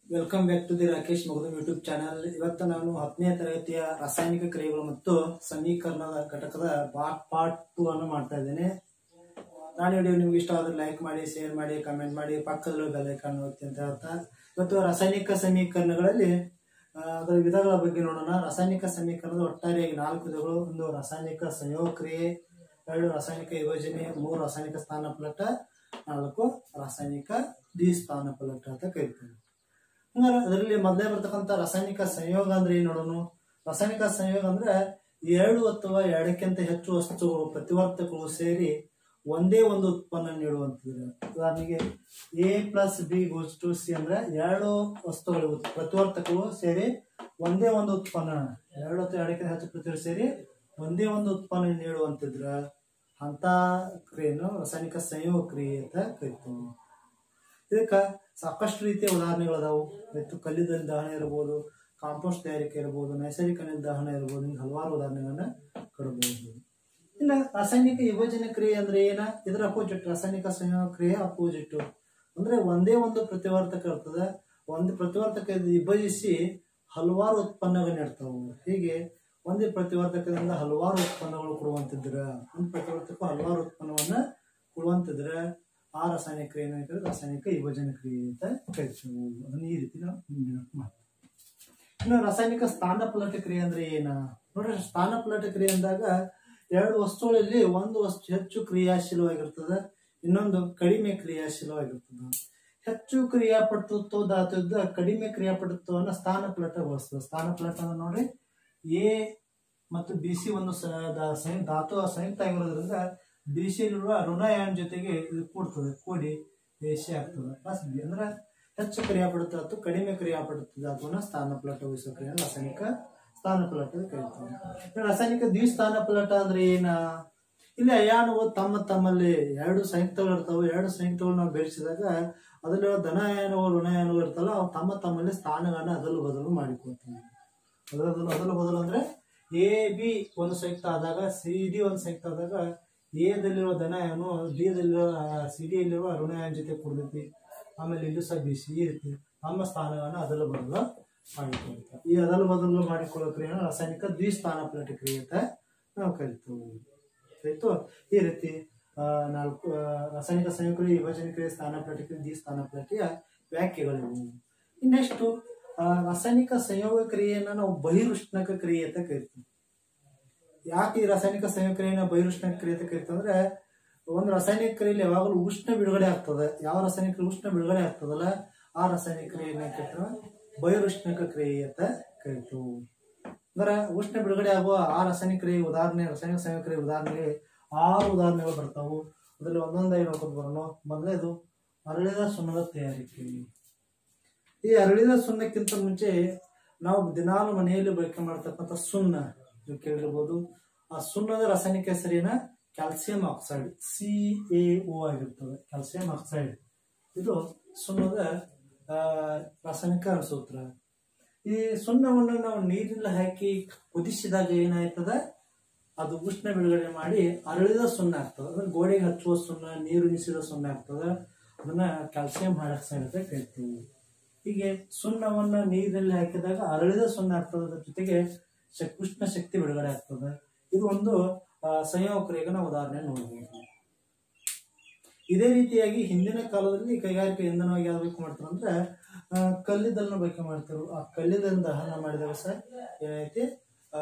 Welcome back to the Rakesh ಮಗದು YouTube channel ಇವತ್ತು ನಾನು ಹತ್ತನೇ ತರಗತಿಯ ರಾಸಾಯನಿಕ ಕ್ರಿಯೆಗಳು ಮತ್ತು ಸಮೀಕರಣದ ಘಟಕದ ಪಾರ್ಟ್ ಪಾರ್ಟ್ ಟೂ ಅನ್ನು ಮಾಡ್ತಾ ಇದ್ದೇನೆ ನಾನು ವಿಡಿಯೋ ನಿಮ್ಗೆ ಇಷ್ಟ ಆದ್ರೆ ಲೈಕ್ ಮಾಡಿ ಶೇರ್ ಮಾಡಿ ಕಮೆಂಟ್ ಮಾಡಿ ಪಕ್ಕದಲ್ಲಿ ಬೆಲ್ ಐಕಾನ್ ಒತ್ತಿ ಅಂತ ಹೇಳ್ತಾ ಇವತ್ತು ರಾಸಾಯನಿಕ ಸಮೀಕರಣಗಳಲ್ಲಿ ಆ, ಅದರ ವಿಧಗಳ ಬಗ್ಗೆ ನೋಡೋಣ ರಾಸಾಯನಿಕ ಸಮೀಕರಣದ ಒಟ್ಟಾರೆಯಾಗಿ ನಾಲ್ಕು ವಿಧಗಳು ಒಂದು ರಾಸಾಯನಿಕ ಸಂಯೋಗ ಕ್ರಿಯೆ ಎರಡು ರಾಸಾಯನಿಕ ಯೋಜನೆ ಮೂರು ರಾಸಾಯನಿಕ ಸ್ಥಾನಪಲಟ ನಾಲ್ಕು ರಾಸಾಯನಿಕ ದ್ವಿಸ್ಥಾನಪಲಟ ಅಂತ ಕರಿತೀವಿ ಹಂಗಾರೆ ಅದರಲ್ಲಿ ಮೊದಲೇ ಬರ್ತಕ್ಕಂಥ ರಾಸಾಯನಿಕ ಸಂಯೋಗ ಅಂದ್ರೆ ಏನ್ ನೋಡೋಣ ರಾಸಾಯನಿಕ ಸಂಯೋಗ ಅಂದ್ರೆ ಎರಡು ಅಥವಾ ಎರಡಕ್ಕಿಂತ ಹೆಚ್ಚು ವಸ್ತುಗಳು ಪ್ರತಿವರ್ತಕಗಳು ಸೇರಿ ಒಂದೇ ಒಂದು ಉತ್ಪನ್ನ ನೀಡುವಂಥದ್ದು ಉದಾಹರಣೆಗೆ A plus B goes to C ಅಂದ್ರೆ ಎರಡು ವಸ್ತುಗಳು ಪ್ರತಿವರ್ತಕಗಳು ಸೇರಿ ಒಂದೇ ಒಂದು ಉತ್ಪನ್ನ ಎರಡು ಅಥವಾ ಎರಡಕ್ಕಿಂತ ಹೆಚ್ಚು ಪ್ರತಿಗಳು ಸೇರಿ ಒಂದೇ ಒಂದು ಉತ್ಪನ್ನ ನೀಡುವಂತಿದ್ರ ಅಂತ ಕ್ರಿಯೆಯನ್ನು ರಾಸಾಯನಿಕ ಸಂಯೋಗ ಕ್ರಿಯೆ ಅಂತ ಕರಿತೀವಿ ಇದಕ್ಕ ಸಾಕಷ್ಟು ರೀತಿಯ ಉದಾಹರಣೆಗಳದಾವು ಮತ್ತು ಕಲ್ಲಿದ್ದಲು ದಹನ ಇರ್ಬೋದು ಕಾಂಪೋಸ್ಟ್ ತಯಾರಿಕೆ ಇರ್ಬೋದು ನೈಸರ್ಗಿಕ ಅನಿಲ ದಹನ ಇರ್ಬೋದು ಹಿಂಗೆ ಹಲವಾರು ಉದಾಹರಣೆಗಳನ್ನ ಕೊಡಬಹುದು ಇನ್ನ ರಾಸಾಯನಿಕ ವಿಭಜನೆ ಕ್ರಿಯೆ ಅಂದ್ರೆ ಏನ ಇದರ ಅಪೋಸಿಟ್ ರಾಸಾಯನಿಕ ಸಂಯೋಗ ಕ್ರಿಯೆ ಅಪೋಸಿಟ್ ಅಂದ್ರೆ ಒಂದೇ ಒಂದು ಪ್ರತಿವರ್ತಕ ಇರ್ತದೆ ಒಂದು ಪ್ರತಿವರ್ತಕ ವಿಭಜಿಸಿ ಹಲವಾರು ಉತ್ಪನ್ನಗಳು ನೀಡ್ತಾವು ಹೀಗೆ ಒಂದೇ ಪ್ರತಿವರ್ತಕದಿಂದ ಹಲವಾರು ಉತ್ಪನ್ನಗಳು ಕೊಡುವಂತಿದ್ರ ಒಂದು ಪ್ರತಿವರ್ತಕ ಹಲವಾರು ಉತ್ಪನ್ನವನ್ನ ಕೊಡುವಂತಿದ್ರ ಆ ರಾಸಾಯನಿಕ ಕ್ರಿಯೆ ಏನಾಗ್ತದೆ ರಾಸಾಯನಿಕ ವಿಭಜನೆ ಕ್ರಿಯೆ ಅಂತ ಕರಿತೀವಿ ಅದನ್ನ ಈ ರೀತಿ ನಾವು ನೆನಪು ಮಾಡ್ತೀವಿ ಇನ್ನು ರಾಸಾಯನಿಕ ಸ್ಥಾನಪಲಟ ಕ್ರಿಯೆ ಅಂದ್ರೆ ಏನ ನೋಡ್ರಿ ಸ್ಥಾನಪಲಟ ಕ್ರಿಯೆ ಅಂದಾಗ ಎರಡು ವಸ್ತುಗಳಲ್ಲಿ ಒಂದು ವಸ್ತು ಹೆಚ್ಚು ಕ್ರಿಯಾಶೀಲವಾಗಿರ್ತದೆ ಇನ್ನೊಂದು ಕಡಿಮೆ ಕ್ರಿಯಾಶೀಲವಾಗಿರ್ತದೆ ಹೆಚ್ಚು ಕ್ರಿಯಾಪಟುತ್ವ ಧಾತುದ ಕಡಿಮೆ ಕ್ರಿಯಾಪಟುತ್ವವನ್ನು ಸ್ಥಾನಪಲಟಗೊಳಿಸ್ತದೆ ಸ್ಥಾನಪಲಟ ಅಂದ್ರೆ ನೋಡ್ರಿ ಎ ಮತ್ತು ಬಿ ಸಿ ಒಂದು ಸ- ದ- ಸಂಯು- ಧಾತು ಸಂಯುಕ್ತ ಆಗಿರೋದ್ರಿಂದ ಬಿ ಸಿಯಲ್ಲಿರುವ ಋಣಯಾನ್ ಜೊತೆಗೆ ಇದು ಕೂಡ್ತದೆ ಕೂಡಿ ಎ ಸಿ ಆಗ್ತದೆ ಪ್ಲಸ್ ಬಿ ಅಂದ್ರೆ ಹೆಚ್ಚು ಕ್ರಿಯಾಪಡುತ್ತೆ ಅಥವಾ ಕಡಿಮೆ ಕ್ರಿಯಾಪಡುತ್ತೆ ಧಾತುವನ್ನ ಸ್ಥಾನಪಲಟ ವಹಿಸೋ ಕ್ರಿಯೆ ರಾಸಾಯನಿಕ ಸ್ಥಾನಪಲಟ ಅಂತ ಕರೀತೀವಿ ಇನ್ನು ರಾಸಾಯನಿಕ ದ್ವಿಸ್ಥಾನಪಲಟ ಅಂದ್ರೆ ಏನ ಇಲ್ಲಿ ಅಯಾನುಗಳು ತಮ್ಮ ತಮ್ಮಲ್ಲಿ ಎರಡು ಸಂಯುಕ್ತಗಳು ಇರ್ತಾವೆ ಎರಡು ಸಂಯುಕ್ತಗಳು ನಾವು ಬೆರೆಸಿದಾಗ ಅದರಲ್ಲಿ ಧನಾಯಾನಗಳು ಋಣಯಾನಗಳು ಇರ್ತಲ್ಲ ಅವು ತಮ್ಮ ತಮ್ಮಲ್ಲಿ ಸ್ಥಾನಗಳನ್ನ ಅದಲು ಬದಲು ಮಾಡಿಕೊಳ್ತೀವಿ ಅದಲು ಅದಲು ಬದಲು ಅಂದ್ರೆ ಎ ಬಿ ಒಂದು ಸಂಯುಕ್ತ ಆದಾಗ ಸಿ ಡಿ ಒಂದು ಸಂಯುಕ್ತ ಆದಾಗ ಎ ದಲ್ಲಿರುವ ಧನಾಯನು ಬಿ ದಲ್ಲಿರುವ ಸಿ ಡಿ ಯಲ್ಲಿರುವ ಋಣಯಾನ ಜೊತೆ ಕೂಡ್ತೈತಿ ಆಮೇಲೆ ಇಲ್ಲೂ ಸಹ ಬಿ ಸಿ ಈ ರೀತಿ ನಮ್ಮ ಸ್ಥಾನಗಳನ್ನ ಅದಲು ಬದಲು ಮಾಡಿಕೊಳ್ತಾರೆ ಈ ಅದಲು ಬದಲು ಮಾಡಿಕೊಳ್ಳೋ ಕ್ರಿಯೆನ ರಾಸಾಯನಿಕ ದ್ವಿಸ್ಥಾನಪಲಟ ಕ್ರಿಯೆ ಅಂತ ನಾವು ಕರಿತೀವಿ ಆಯ್ತು ಈ ರೀತಿ ಆ, ನಾಲ್ಕು ಆ, ರಾಸಾಯನಿಕ ಸಂಯುಕ್ತ ವಿಭಜನೆ ಕ್ರಿಯೆ ಸ್ಥಾನಪಲಟ ಕ್ರಿಯೆ ದ್ವಿಸ್ಥಾನಪಲಟಿಯ ವ್ಯಾಖ್ಯೆಗಳಿವು ಇನ್ನೆಷ್ಟು ಆ, ರಾಸಾಯನಿಕ ಸಂಯೋಗ ಕ್ರಿಯೆಯನ್ನ ನಾವು ಬಹಿರುಷ್ಣಕ ಕ್ರಿಯೆ ಅಂತ ಕರಿತೀವಿ ಯಾಕೆ ಈ ರಾಸಾಯನಿಕ ಸಂಯೋಗ ಕ್ರಿಯೆನ ಬಹಿರುಷ್ಣಕ ಕ್ರಿಯೆ ಅಂತ ಕರಿತೀವಿ ಅಂದ್ರೆ ಒಂದು ರಾಸಾಯನಿಕ ಕ್ರಿಯೆಯಲ್ಲಿ ಯಾವಾಗಲೂ ಉಷ್ಣ ಬಿಡುಗಡೆ ಆಗ್ತದೆ ಯಾವ ರಾಸಾಯನಿಕ ಕ್ರಿಯೆ ಉಷ್ಣ ಬಿಡುಗಡೆ ಆಗ್ತದಲ್ಲ ಆ ರಾಸಾಯನಿಕ ಕ್ರಿಯೆನ ಕರಿತೀವಿ ಬಹಿರುಷ್ಣಕ ಕ್ರಿಯೆ ಅಂತ ಕರಿತೀವಿ ಅಂದ್ರೆ ಉಷ್ಣ ಬಿಡುಗಡೆ ಆಗುವ ಆ ರಾಸಾಯನಿಕ ಕ್ರಿಯೆ ಉದಾಹರಣೆ ರಾಸಾಯನಿಕ ಸಂಯೋಗ ಕ್ರಿಯೆ ಉದಾಹರಣೆಗೆ ಆರು ಉದಾಹರಣೆಗಳು ಬರ್ತಾವು ಅದರಲ್ಲಿ ಒಂದೊಂದಾಗಿ ನೋಡ್ಕೊಂಡು ಬರೋಣ ಮೊದಲೇದು ಅರಳಿದ ಸುಣ್ಣದ ತಯಾರಿಕೆ ಈ ಅರಳಿದ ಸುಣ್ಣಕ್ಕಿಂತ ಮುಂಚೆ ನಾವು ದಿನಾಲು ಮನೆಯಲ್ಲಿ ಬಳಕೆ ಮಾಡ್ತಕ್ಕಂಥ ಸುಣ್ಣ ನೀವು ಕೇಳಿರ್ಬೋದು ಆ ಸುಣ್ಣದ ರಾಸಾಯನಿಕ ಹೆಸರಿನ calcium oxide C A O ಆಗಿರ್ತದೆ ಕ್ಯಾಲ್ಸಿಯಂ ಆಕ್ಸೈಡ್ ಇದು ಸುಣ್ಣದ ಆ, ರಾಸಾಯನಿಕ ಸೂತ್ರ ಈ ಸುಣ್ಣವನ್ನು ನಾವು ನೀರಿನಲ್ಲಿ ಹಾಕಿ ಕುದಿಸಿದಾಗ ಏನಾಯ್ತದ ಅದು ಉಷ್ಣ ಬಿಡುಗಡೆ ಮಾಡಿ ಅರಳಿದ ಸುಣ್ಣ ಆಗ್ತದೆ ಅಂದ್ರೆ ಗೋಡೆಗೆ ಹಚ್ಚುವ ಸುಣ್ಣ ನೀರು ನಿಸಿದ ಸುಣ್ಣ ಆಗ್ತದೆ ಅದನ್ನ ಕ್ಯಾಲ್ಸಿಯಂ ಹೈಡ್ರಾಕ್ಸೈಡ್ ಅಂತ ಕರಿತೀವಿ ಹೀಗೆ ಸುಣ್ಣವನ್ನ ನೀರಿನಲ್ಲಿ ಹಾಕಿದಾಗ ಅರಳಿದ ಸುಣ್ಣ ಆಗ್ತದೆ ಅದ್ರ ಜೊತೆಗೆ ಶಕ್- ಉಷ್ಣ ಶಕ್ತಿ ಬಿಡುಗಡೆ ಆಗ್ತದೆ ಇದು ಒಂದು ಆ, ಸಂಯೋಗ ಕ್ರಿಯೆಗೆ ನಾವು ಉದಾಹರಣೆ ನೋಡಬಹುದು ಇದೇ ರೀತಿಯಾಗಿ ಹಿಂದಿನ ಕಾಲದಲ್ಲಿ ಕೈಗಾರಿಕಾ ಇಂಧನವಾಗಿ ಯಾವ್ದು ಬಳಕೆ ಮಾಡ್ತಾರೆ ಅಂದ್ರೆ ಆ, ಕಲ್ಲಿದ್ದಲನ್ನ ಬಳಕೆ ಮಾಡ್ತಾರೆ ಆ ಕಲ್ಲಿದ್ದಲಿನ ದಹನ ಮಾಡಿದಾಗ ಸಹ ಏನೈತಿ ಆ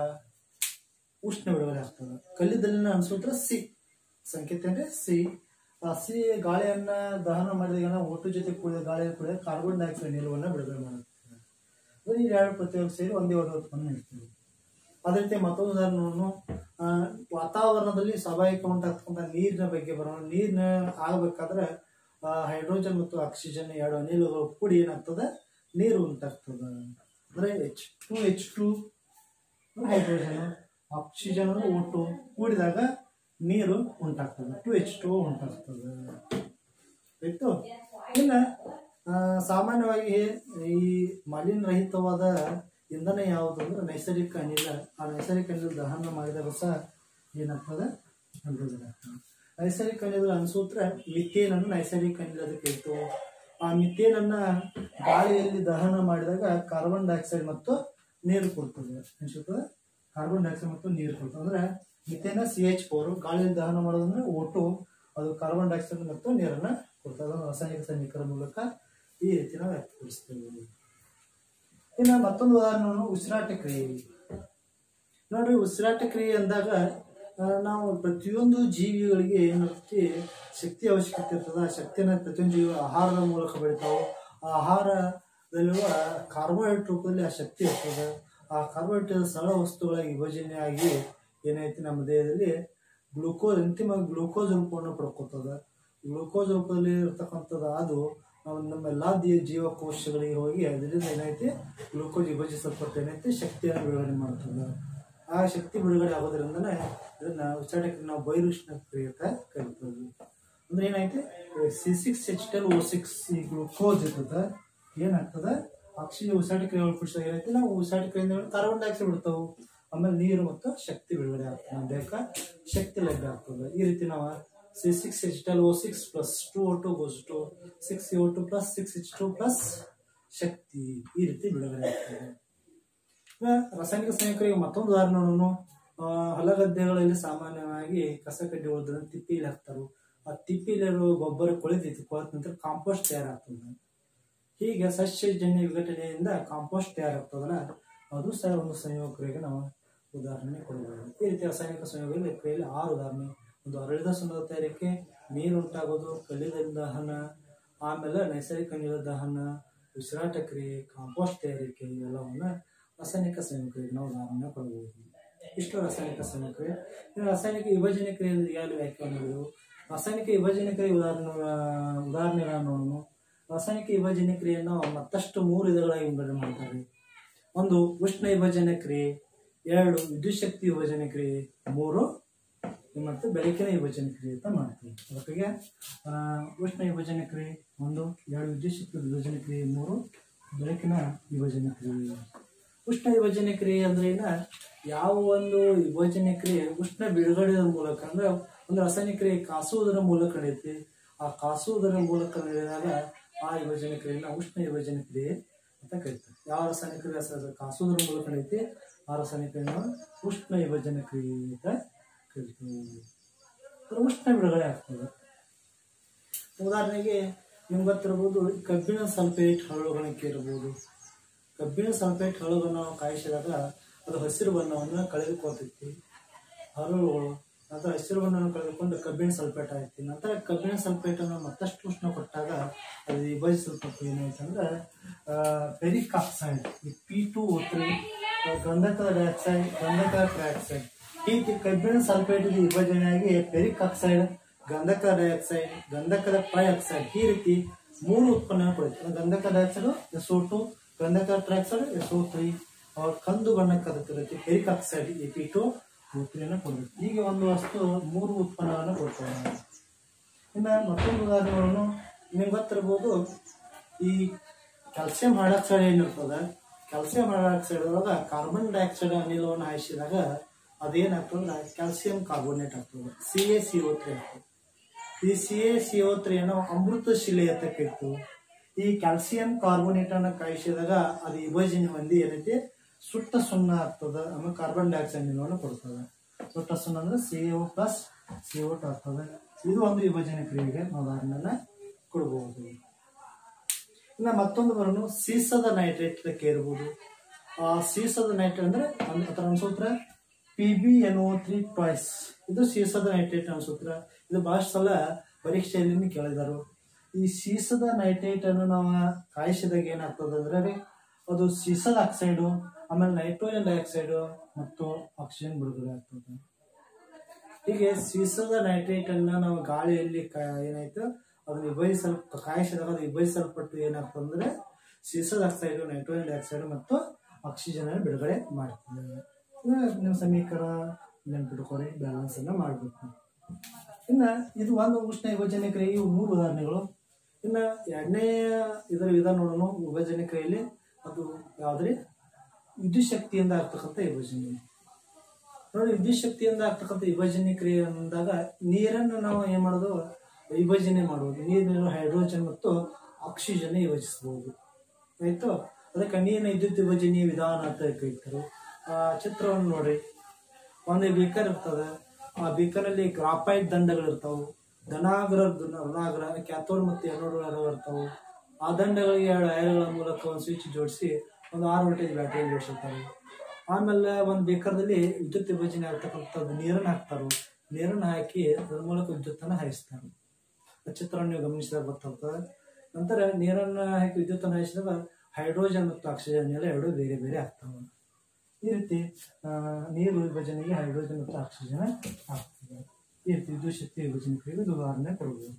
ಉಷ್ಣ ಬಿಡುಗಡೆ ಆಗ್ತದೆ ಕಲ್ಲಿದ್ದಲಿನ ಅನ್ಸೂತ್ರ ಸಿ ಸಂಕೇತ ಅಂದ್ರೆ ಸಿ ಆ ಸಿ ಗಾಳಿಯನ್ನ ದಹನ ಮಾಡಿದಾಗ ನಾವು ಒಟ್ಟು ಜೊತೆ ಕೂಡಿದ ಗಾಳಿಯ ಕೂಡ ಕಾರ್ಬನ್ ಡೈಆಕ್ಸೈಡ್ ನೀರನ್ನ ಬಿಡುಗಡೆ ಮಾಡುತ್ತೆ ಅಂದ್ರೆ ಈ ಎರಡು ಪ್ರತಿಯೊಂದು ಸೇರಿ ಒಂದೇ ಒಂದು ಉತ್ಪನ್ನ ನೀಡ್ತೀವಿ ಅದೇ ರೀತಿ ಮತ್ತೊಂದು ಉದಾಹರಣೆ ನೋಡೋಣ. ಆ, ವಾತಾವರಣದಲ್ಲಿ ಸ್ವಾಭಾವಿಕ ಉಂಟಾಗ್ತಕ್ಕಂಥ ನೀರಿನ ಬಗ್ಗೆ ಬರೋಣ ನೀರಿನ ಆಗಬೇಕಾದ್ರೆ ಹೈಡ್ರೋಜನ್ ಮತ್ತು ಆಕ್ಸಿಜನ್ ಎರಡು ಅನಿಲಗಳು ಕೂಡಿ ಏನಾಗ್ತದೆ ನೀರು ಉಂಟಾಗ್ತದೆ ಅಂದ್ರೆ H two H two hydrogen oxygen ಒಟ್ಟು ಕೂಡಿದಾಗ ನೀರು ಉಂಟಾಗ್ತದೆ ಟು ಎಚ್ ಟು ಉಂಟಾಗ್ತದೆ ಆಯ್ತು ಇನ್ನ ಆ, ಸಾಮಾನ್ಯವಾಗಿ ಈ ಮಾಲಿನ್ಯ ರಹಿತವಾದ ಇಂಧನ ಯಾವುದು ಅಂದ್ರೆ ನೈಸರ್ಗಿಕ ಅನಿಲ ಆ ನೈಸರ್ಗಿಕ ಅನಿಲ ದಹನ ಮಾಡಿದಾಗ ಸಹ ಏನಾಗ್ತದೆ ಹೈಡ್ರೋಜನ್ ಆಗ್ತದೆ ನೈಸರ್ಗಿಕ ಅನಿಲದ ಅನುಸೂತ್ರ ಮಿಥೇನ್ ಅನ್ನು ನೈಸರ್ಗಿಕ ಅನಿಲದ ಕರಿತು ಆ ಮಿಥೇನ್ ಅನ್ನ ಗಾಳಿಯಲ್ಲಿ ದಹನ ಮಾಡಿದಾಗ ಕಾರ್ಬನ್ ಡೈಆಕ್ಸೈಡ್ ಮತ್ತು ನೀರು ಕೊಡ್ತದೆ ಅನ್ಸುತ್ತೆ ಕಾರ್ಬನ್ ಡೈಆಕ್ಸೈಡ್ ಮತ್ತು ನೀರು ಕೊಡ್ತದೆ ಅಂದ್ರೆ ಮಿಥೇನ ಸಿ ಎಚ್ ಫೋರ್ ಗಾಳಿಯಲ್ಲಿ ದಹನ ಮಾಡೋದಂದ್ರೆ ಓಟು ಅದು ಕಾರ್ಬನ್ ಡೈಆಕ್ಸೈಡ್ ಮತ್ತು ನೀರನ್ನ ಕೊಡ್ತದೆ ಅದನ್ನು ರಾಸಾಯನಿಕ ಸಮೀಕರಣ ಮೂಲಕ ಈ ರೀತಿ ನಾವು ವ್ಯಕ್ತಪಡಿಸ್ತೇವೆ ಇನ್ನು ಮತ್ತೊಂದು ಉದಾಹರಣೆ ಉಸಿರಾಟ ಕ್ರಿಯೆ ನೋಡ್ರಿ ಉಸಿರಾಟ ಕ್ರಿಯೆ ಅಂದಾಗ ಆ, ನಾವು ಪ್ರತಿಯೊಂದು ಜೀವಿಗಳಿಗೆ ಏನಿರುತ್ತೆ ಶಕ್ತಿ ಅವಶ್ಯಕತೆ ಇರ್ತದೆ ಆ ಶಕ್ತಿನ ಪ್ರತಿಯೊಂದು ಜೀವಿ ಆಹಾರದ ಮೂಲಕ ಬೆಳಿತಾವೆ ಆ ಆಹಾರದಲ್ಲಿರುವ ಕಾರ್ಬೋಹೈಡ್ರೇಟ್ ರೂಪದಲ್ಲಿ ಆ ಶಕ್ತಿ ಇರ್ತದೆ ಆ ಕಾರ್ಬೋಹೈಡ್ರೇಟ್ ಸರಳ ವಸ್ತುಗಳ ವಿಭಜನೆ ಆಗಿ ಏನೈತಿ ನಮ್ಮ ದೇಹದಲ್ಲಿ ಗ್ಲೂಕೋಸ್ ಅಂತಿಮ ಗ್ಲೂಕೋಸ್ ರೂಪವನ್ನು ಪಡ್ಕೊತದ ಗ್ಲೂಕೋಸ್ ರೂಪದಲ್ಲಿ ಇರ್ತಕ್ಕಂಥದ್ದು ಅದು ನಾವು ನಮ್ಮ ಎಲ್ಲಾ ದಿ- ಜೀವಕೋಶಗಳಿಗೆ ಹೋಗಿ ಅದರಿಂದ ಏನೈತಿ ಗ್ಲೂಕೋಸ್ ವಿಭಜಿಸಲ್ಪಟ್ಟು ಏನೈತಿ ಶಕ್ತಿಯನ್ನು ಬಿಡುಗಡೆ ಮಾಡ್ತದೆ ಆ ಶಕ್ತಿ ಬಿಡುಗಡೆ ಆಗೋದ್ರಿಂದನೇ ಇದನ್ನ ಉಸಿರಾಟಕ್ಕೆ ನಾವು ಬೈರುಷ್ಣ ಕ್ರಿಯೆ ಅಂತ ಕರಿತೀವಿ ಅಂದ್ರೆ ಏನೈತಿ C six H twelve O six ಈ ಗ್ಲೂಕೋಸ್ ಇರ್ತದೆ ಏನಾಗ್ತದೆ ಆಕ್ಸಿಜನ್ ಉಸಿರಾಟ ಕ್ರಿಯೆ ಒಳಪಡಿಸಿದಾಗ ಏನೈತಿ ನಾವು ಉಸಿರಾಟ ಕ್ರಿಯೆಯಿಂದ ಕಾರ್ಬನ್ ಡೈಆಕ್ಸೈಡ್ ಬಿಡ್ತಾವು ಆಮೇಲೆ ನೀರು ಮತ್ತು ಶಕ್ತಿ ಬಿಡುಗಡೆ ಆಗ್ತದೆ ನಮ್ಮ ದೇಹಕ್ಕೆ ಶಕ್ತಿ ಲಭ್ಯ ಆಗ್ತದೆ ಈ ರೀತಿ ನಾವು C six H twelve O six plus two O two goes to six O two plus six H two plus ಶಕ್ತಿ ಈ ರೀತಿ ಬಿಡುಗಡೆ ಆಗ್ತದೆ ಈಗ ರಾಸಾಯನಿಕ ಸಂಯುಕ್ತರಿಗೆ ಮತ್ತೊಂದು ಉದಾಹರಣೆಯನ್ನು ಹೊಲಗದ್ದೆಗಳಲ್ಲಿ ಸಾಮಾನ್ಯವಾಗಿ ಕಸ ಕಡ್ಡಿ ಉಳಿದ್ರೆ ತಿಪ್ಪಿಲಿ ಹಾಕ್ತಾರೆ ಆ ತಿಪ್ಪಿಲಿರೋ ಗೊಬ್ಬರ ಕೊಳಿತೈತಿ ಕೊಳೆತ ನಂತರ ಕಾಂಪೋಸ್ಟ್ ತಯಾರಾಗ್ತದೆ ಹೀಗೆ ಸಸ್ಯಜನ್ಯ ವಿಘಟನೆಯಿಂದ ಕಾಂಪೋಸ್ಟ್ ತಯಾರಾಗ್ತದಲ್ಲ ಅದು ಸಹ ಒಂದು ಸಂಯೋಗ ಕ್ರಿಯೆಗೆ ನಾವು ಉದಾಹರಣೆ ಕೊಡಬಹುದು ಈ ರೀತಿ ರಾಸಾಯನಿಕ ಸಂಯೋಗದಲ್ಲಿ ಕ್ರಿಯೆಯಲ್ಲಿ ಆರು ಉದಾಹರಣೆ ಒಂದು ಅರಳಿದ ಸುಣ್ಣದ ತಯಾರಿಕೆ ನೀರು ಉಂಟಾಗೋದು ಕಲ್ಲಿದ ದಹನ ಆಮೇಲೆ ನೈಸರ್ಗಿಕ ಅನಿಲ ದಹನ ಉಸಿರಾಟ ಕ್ರಿಯೆ ಕಾಂಪೋಸ್ಟ್ ತಯಾರಿಕೆ ಇವೆಲ್ಲವನ್ನ ರಾಸಾಯನಿಕ ಸಂಯೋಗ ಕ್ರಿಯೆಗೆ ನಾವು ಉದಾಹರಣೆ ಕೊಡಬಹುದು ಇಷ್ಟು ರಾಸಾಯನಿಕ ಸಂಯೋಗ ಕ್ರಿಯೆ ಇನ್ನು ರಾಸಾಯನಿಕ ವಿಭಜನೆ ಕ್ರಿಯೆಯಲ್ಲಿ ಯಾವ ವ್ಯಾಖ್ಯಾನ ಮಾಡಿದೆವು ರಾಸಾಯನಿಕ ವಿಭಜನೆ ಕ್ರಿಯೆ ಉದಾಹರಣೆ ಉದಾಹರಣೆಗಳನ್ನು ನೋಡೋಣ ರಾಸಾಯನಿಕ ವಿಭಜನೆ ಕ್ರಿಯೆಯನ್ನು ಮತ್ತಷ್ಟು ಮೂರು ವಿಧಗಳಾಗಿ ವಿಂಗಡಣೆ ಮಾಡ್ತಾರೆ ಒಂದು ಉಷ್ಣ ವಿಭಜನೆ ಕ್ರಿಯೆ ಎರಡು ವಿದ್ಯುತ್ ಶಕ್ತಿ ವಿಭಜನೆ ಕ್ರಿಯೆ ಮೂರು ಮತ್ತು ಬೆಳಕಿನ ವಿಭಜನೆ ಕ್ರಿಯೆ ಅಂತ ಮಾಡ್ತೀವಿ ಅದಕ್ಕೆ ಆ, ಉಷ್ಣ ವಿಭಜನೆ ಕ್ರಿಯೆ ಒಂದು ಎರಡು ವಿದ್ಯುತ್ ಶಕ್ತಿ ವಿಭಜನೆ ಕ್ರಿಯೆ ಮೂರು ಬೆಳಕಿನ ವಿಭಜನೆ ಕ್ರಿಯೆ ಉಷ್ಣ ವಿಭಜನೆ ಕ್ರಿಯೆ ಅಂದ್ರೆ ಏನ ಯಾವ ಒಂದು ವಿಭಜನೆ ಕ್ರಿಯೆ ಉಷ್ಣ ಬಿಡುಗಡೆಯ ಮೂಲಕ ಅಂದ್ರೆ ಒಂದು ರಾಸಾಯನಿಕ ಕ್ರಿಯೆ ಕಾಸುವುದರ ಮೂಲಕ ನಡೆಯುತ್ತೆ ಆ ಕಾಸುವುದರ ಮೂಲಕ ನಡೆದಾಗ ಆ ವಿಭಜನೆ ಕ್ರಿಯೆನ ಉಷ್ಣ ವಿಭಜನೆ ಕ್ರಿಯೆ ಅಂತ ಕರೀತಾರೆ ಯಾವ ರಾಸಾಯನಿಕ ಕ್ರಿಯೆ ಸ- ಕಾಸುವುದರ ಮೂಲಕ ನಡೆಯುತ್ತೆ ಆ ರಾಸಾಯನಿಕ ಕ್ರಿಯೆನ ಉಷ್ಣ ವಿಭಜನೆ ಕ್ರಿಯೆ ಅಂತ ಕರಿತೀವಿ ಅದು ಉಷ್ಣ ಬಿಡುಗಡೆ ಆಗ್ತದೆ ಉದಾಹರಣೆಗೆ ನಿಮ್ಗೆ ಗೊತ್ತಿರ್ಬೋದು ಕಬ್ಬಿಣ ಸಲ್ಫೇಟ್ ಹರಳುಗಣಕ್ಕೆ ಇರ್ಬೋದು ಕಬ್ಬಿಣ ಸಲ್ಫೇಟ್ ಹರಳುಗಳನ್ನು ನಾವು ಕಾಯಿಸಿದಾಗ ಅದು ಹಸಿರು ಬಣ್ಣವನ್ನು ಕಳೆದುಕೊಳ್ತೈತಿ ಹರಳುಗಳು ನಂತರ ಹಸಿರು ಬಣ್ಣವನ್ನು ಕಳೆದುಕೊಂಡು ಕಬ್ಬಿಣ ಸಲ್ಫೇಟ್ ಆಯ್ತು ನಂತರ ಕಬ್ಬಿಣ ಸಲ್ಫೇಟ್ ಅನ್ನು ಮತ್ತಷ್ಟು ಉಷ್ಣ ಕೊಟ್ಟಾಗ ಅದು ವಿಭಜಿಸಲ್ಪಟ್ಟು ಏನಾಯ್ತು ಅಂದ್ರೆ ಫೆರಿಕ್ ಆಕ್ಸೈಡ್ ಈ ಪಿ ಟು ತ್ರೀ ಗಂಧಕದ ಡೈಆಕ್ಸೈಡ್ ಗಂಧಕ ಟ್ರೈಆಕ್ಸೈಡ್ ಈ ರೀತಿ ಕಬ್ಬಿಣ ಸಲ್ಫೇಟ್ ವಿಭಜನೆಯಾಗಿ ಫೆರಿಕ್ ಆಕ್ಸೈಡ್ ಗಂಧಕ ಡೈಆಕ್ಸೈಡ್ ಗಂಧಕದ ಟ್ರೈಆಕ್ಸೈಡ್ ಈ ರೀತಿ ಮೂರು ಉತ್ಪನ್ನ ಕೊಡುತ್ತೆ ಗಂಧಕ ಡೈಆಕ್ಸೈಡ್ ಎಸ್ಒ ಟು ಗಂಧಕ ಟ್ರೈಆಕ್ಸೈಡ್ ಎಸ್ಒ ತ್ರೀ ಕಂದು ಬಣ್ಣಕ್ಕೆ ಅದಕ್ಕೆ ferric oxide A P two ತ್ರೀಯನ್ನು ಕೊಡಬೇಕು ಹೀಗೆ ಒಂದು ವಸ್ತು ಮೂರು ಉತ್ಪನ್ನಗಳನ್ನು ಕೊಡ್ತೇವೆ ನಾವು ಇನ್ನು ಮತ್ತೊಂದು ಉದಾಹರಣೆಗಳನ್ನು ನಿಮ್ಗೆ ಗೊತ್ತಿರ್ಬೋದು ಈ ಕ್ಯಾಲ್ಸಿಯಂ ಹೈಡ್ರಾಕ್ಸೈಡ್ ಏನಿರ್ತದೆ ಕ್ಯಾಲ್ಸಿಯಂ ಹೈಡ್ರಾಕ್ಸೈಡ್ ಒಳಗೆ ಕಾರ್ಬನ್ ಡೈಆಕ್ಸೈಡ್ ಅನಿಲವನ್ನು ಹಾಯಿಸಿದಾಗ ಅದೇನಾಗ್ತದೆ ಕ್ಯಾಲ್ಸಿಯಂ ಕಾರ್ಬೋನೇಟ್ ಆಗ್ತದೆ C A C O three ಆಗ್ತದೆ ಈ ಸಿ ಎ ಸಿ ಓ ತ್ರೀಯನ್ನು ಅಮೃತ ಶಿಲೆ ಅಂತ ಕರಿತೀವಿ ಈ ಕ್ಯಾಲ್ಸಿಯಂ ಕಾರ್ಬೋನೇಟ್ ಅನ್ನು ಕಾಯಿಸಿದಾಗ ಅದು ವಿಭಜನೆ ಹೊಂದಿ ಏನೈತಿ ಸುಟ್ಟ ಸುಣ್ಣ ಆಗ್ತದೆ ಆಮೇಲೆ ಕಾರ್ಬನ್ ಡೈಆಕ್ಸೈಡ್ ನಿಲವನ್ನು ಕೊಡ್ತದೆ ಸುಟ್ಟ ಸುಣ್ಣ ಅಂದ್ರೆ ಸಿ ಒ ಪ್ಲಸ್ ಸಿ ಓಟ್ ಆಗ್ತದೆ ಇದು ಒಂದು ವಿಭಜನೆ ಕ್ರಿಯೆಗೆ ನಾವು ಉದಾಹರಣೆನ ಕೊಡಬಹುದು ಇನ್ನು ಮತ್ತೊಂದು ಬರೋನು ಸೀಸದ ನೈಟ್ರೇಟ್ ಲೆಕ್ಕ ಇರ್ಬೋದು ಆ ಸೀಸದ ನೈಟ್ರೇಟ್ ಅಂದ್ರೆ ಒಂದ್- ಅದರ ಅನ್ಸೂತ್ರ P B N O three twice ಇದು ಸೀಸದ ನೈಟ್ರೇಟ್ ಅನ್ಸೂತ್ರ ಇದು ಬಹಳಷ್ಟು ಸಲ ಪರೀಕ್ಷೆಯಲ್ಲಿ ಕೇಳಿದರು ಈ ಸೀಸದ ನೈಟ್ರೇಟ್ ಅನ್ನು ನಾವು ಕಾಯಿಸಿದಾಗ ಏನಾಗ್ತದೆ ಅಂದ್ರೆ ರೀ, ಅದು ಸೀಸದ ಆಕ್ಸೈಡು ಆಮೇಲೆ ನೈಟ್ರೋಜನ್ ಡೈಆಕ್ಸೈಡ್ ಮತ್ತು ಆಕ್ಸಿಜನ್ ಬಿಡುಗಡೆ ಆಗ್ತದೆ ಹೀಗೆ ಸೀಸದ ನೈಟ್ರೇಟ್ ಅನ್ನ ನಾವು ಗಾಳಿಯಲ್ಲಿ ಕ- ಏನಾಯ್ತು ಅದನ್ನ ವಿಭಜಿಸಲ್ ಕಾಯಿಸಿದಾಗ ಅದು ವಿಭಜಿಸಲ್ಪಟ್ಟು ಏನಾಗ್ತದೆ ಅಂದ್ರೆ ಸೀಸದ ಆಕ್ಸೈಡ್ ನೈಟ್ರೋಜನ್ ಡೈಆಕ್ಸೈಡ್ ಮತ್ತು ಆಕ್ಸಿಜನ್ ಅನ್ನು ಬಿಡುಗಡೆ ಮಾಡ್ತದೆ ಇನ್ನು ನೀವು ಸಮೀಕರಣ ನೆನ್ಪಿಟ್ಕೊರಿ ಬ್ಯಾಲೆನ್ಸ್ ಅನ್ನ ಮಾಡಬೇಕು ಇನ್ನ ಇದು ಒಂದು ಉಷ್ಣ ವಿಭಜನೆ ಕ್ರಿಯೆ ಇವು ಮೂರು ಉದಾಹರಣೆಗಳು ಇನ್ನ ಎರಡನೇ ಇದರ ವಿಧಾನ ನೋಡೋಣ ವಿಭಜನೆ ಕ್ರಿಯೆಯಲ್ಲಿ ಅದು ಯಾವ್ದ್ರಿ ವಿದ್ಯುತ್ ಶಕ್ತಿಯಿಂದ ಆಗ್ತಕ್ಕಂಥ ವಿಭಜನೆ ನೋಡಿ ವಿದ್ಯುತ್ ಶಕ್ತಿಯಿಂದ ಆಗ್ತಕ್ಕಂಥ ವಿಭಜನೆ ಕ್ರಿಯೆ ಅಂದಾಗ ನೀರನ್ನು ನಾವು ಏನ್ ಮಾಡೋದು ವಿಭಜನೆ ಮಾಡುವುದು ನೀರಿನ ಹೈಡ್ರೋಜನ್ ಮತ್ತು ಆಕ್ಸಿಜನ್ ಯೋಜಿಸಬಹುದು ಆಯ್ತು ಅದಕ್ಕೆ ನೀರಿನ ವಿದ್ಯುತ್ ವಿಭಜನೆ ವಿಧಾನ ಅಂತ ಕರೀತಾರೆ ಆ ಚಿತ್ರವನ್ನು ನೋಡ್ರಿ ಒಂದು ಬೀಕರ್ ಇರ್ತದೆ ಆ ಬೀಕರಲ್ಲಿ ಗ್ರಾಫೈಟ್ ದಂಡಗಳು ಇರ್ತಾವು ಧನಾಗ್ರ ಋಣಾಗ್ರ ಕ್ಯಾಥೋಡ್ ಮತ್ತು ಎನೋಡ್ ಇರ್ತಾವು ಆ ದಂಡಗಳಿಗೆ ಎರಡು ವೈರ್ಗಳ ಮೂಲಕ ಒಂದು ಸ್ವಿಚ್ ಜೋಡಿಸಿ ಒಂದು ಆರು ವೋಲ್ಟೇಜ್ ಬ್ಯಾಟ್ರಿ ಜೋಡಿಸಿರ್ತಾರೆ ಆಮೇಲೆ ಒಂದು ಬೇಕರ್ದಲ್ಲಿ ವಿದ್ಯುತ್ ವಿಭಜನೆ ಆಗ್ತಕ್ಕಂಥದ್ದು ನೀರನ್ನು ಹಾಕ್ತಾರೆ ನೀರನ್ನು ಹಾಕಿ ಅದ್ರ ಮೂಲಕ ವಿದ್ಯುತ್ತನ್ನು ಹಾಯಿಸ್ತಾರೆ ಆ ಚಿತ್ರವನ್ನು ನೀವು ಗಮನಿಸಿದಾಗ ಗೊತ್ತಾಗ್ತದೆ ನಂತರ ನೀರನ್ನು ಹಾಕಿ ವಿದ್ಯುತ್ತನ್ನು ಹಾಯಿಸಿದಾಗ ಹೈಡ್ರೋಜನ್ ಮತ್ತು ಆಕ್ಸಿಜನ್ ಎಲ್ಲ ಎರಡು ಬೇರೆ ಬೇರೆ ಆಗ್ತವೆ ಈ ರೀತಿ ಆ, ನೀರು ವಿಭಜನೆಗೆ ಹೈಡ್ರೋಜನ್ ಮತ್ತು ಆಕ್ಸಿಜನ್ ಆಗ್ತದೆ ಈ ರೀತಿ ವಿದ್ಯುತ್ ಶಕ್ತಿ ವಿಭಜನೆ ಕ್ರಿಯೆಗೆ ಇದು ಉದಾಹರಣೆ ಕೊಡಬಹುದು